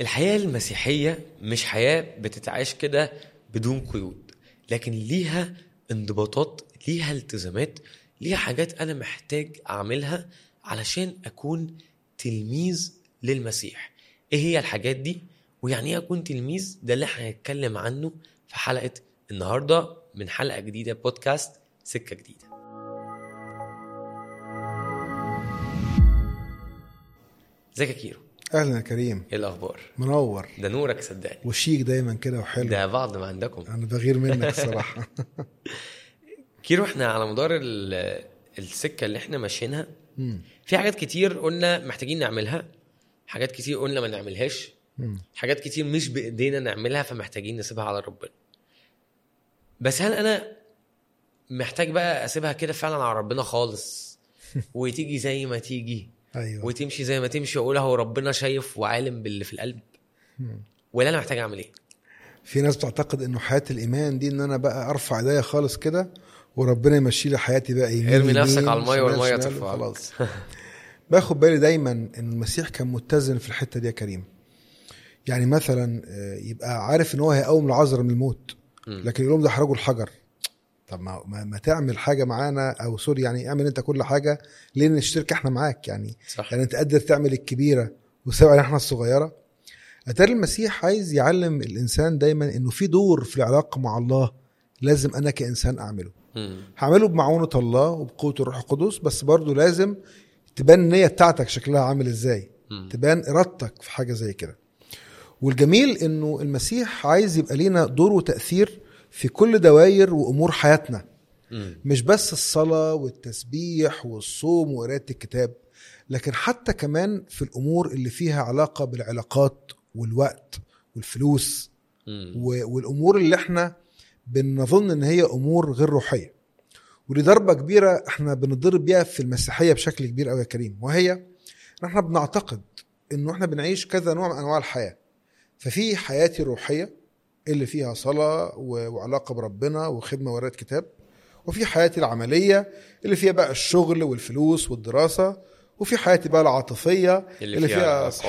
الحياة المسيحية مش حياة بتتعاش كده بدون قيود لكن ليها انضباطات ليها التزامات ليها حاجات أنا محتاج أعملها علشان أكون تلميذ للمسيح إيه هي الحاجات دي ويعني إيه أكون تلميذ ده اللي احنا هنتكلم عنه في حلقة النهاردة من حلقة جديدة بودكاست سكة جديدة ازيك يا كيرو اهلا يا كريم ايه الاخبار منور ده نورك صدقني وشيك دايما كده وحلو ده بعض ما عندكم انا بغير منك الصراحه كيرو احنا على مدار ال- السكه اللي احنا ماشيينها مم. في حاجات كتير قلنا محتاجين نعملها حاجات كتير قلنا ما نعملهاش مم. حاجات كتير مش بايدينا نعملها فمحتاجين نسيبها على ربنا بس هل انا محتاج بقى اسيبها كده فعلا على ربنا خالص وتيجي زي ما تيجي ايوه وتمشي زي ما تمشي واقول هو ربنا شايف وعالم باللي في القلب مم. ولا انا محتاج اعمل ايه في ناس بتعتقد انه حياه الايمان دي ان انا بقى ارفع ايديا خالص كده وربنا يمشي لي حياتي بقى يمين ارمي يمين، نفسك على الميه شمال، والميه شمال ترفعك وخلاص باخد بالي دايما ان المسيح كان متزن في الحته دي يا كريم يعني مثلا آه، يبقى عارف ان هو هيقوم العذراء من الموت مم. لكن يقول لهم ده احرجوا الحجر طب ما, ما, ما تعمل حاجه معانا او سوري يعني اعمل انت كل حاجه ليه نشترك احنا معاك يعني صح يعني انت قادر تعمل الكبيره وساوي علينا احنا الصغيره اتاري المسيح عايز يعلم الانسان دايما انه في دور في العلاقه مع الله لازم انا كانسان اعمله مم. هعمله بمعونه الله وبقوه الروح القدس بس برضه لازم تبان النيه بتاعتك شكلها عامل ازاي مم. تبان ارادتك في حاجه زي كده والجميل انه المسيح عايز يبقى لينا دور وتاثير في كل دوائر وامور حياتنا مم. مش بس الصلاة والتسبيح والصوم وقراية الكتاب لكن حتى كمان في الأمور اللي فيها علاقة بالعلاقات والوقت والفلوس مم. و- والأمور اللي احنا بنظن إن هي أمور غير روحية ودي ضربة كبيرة احنا بنضرب بيها في المسيحية بشكل كبير قوي يا كريم وهي إن احنا بنعتقد إنه احنا بنعيش كذا نوع من أنواع الحياة ففي حياتي الروحية اللي فيها صلاة و- وعلاقة بربنا وخدمة وقراية كتاب وفي حياتي العملية اللي فيها بقى الشغل والفلوس والدراسة وفي حياتي بقى العاطفية اللي اللي فيها فيها علاقات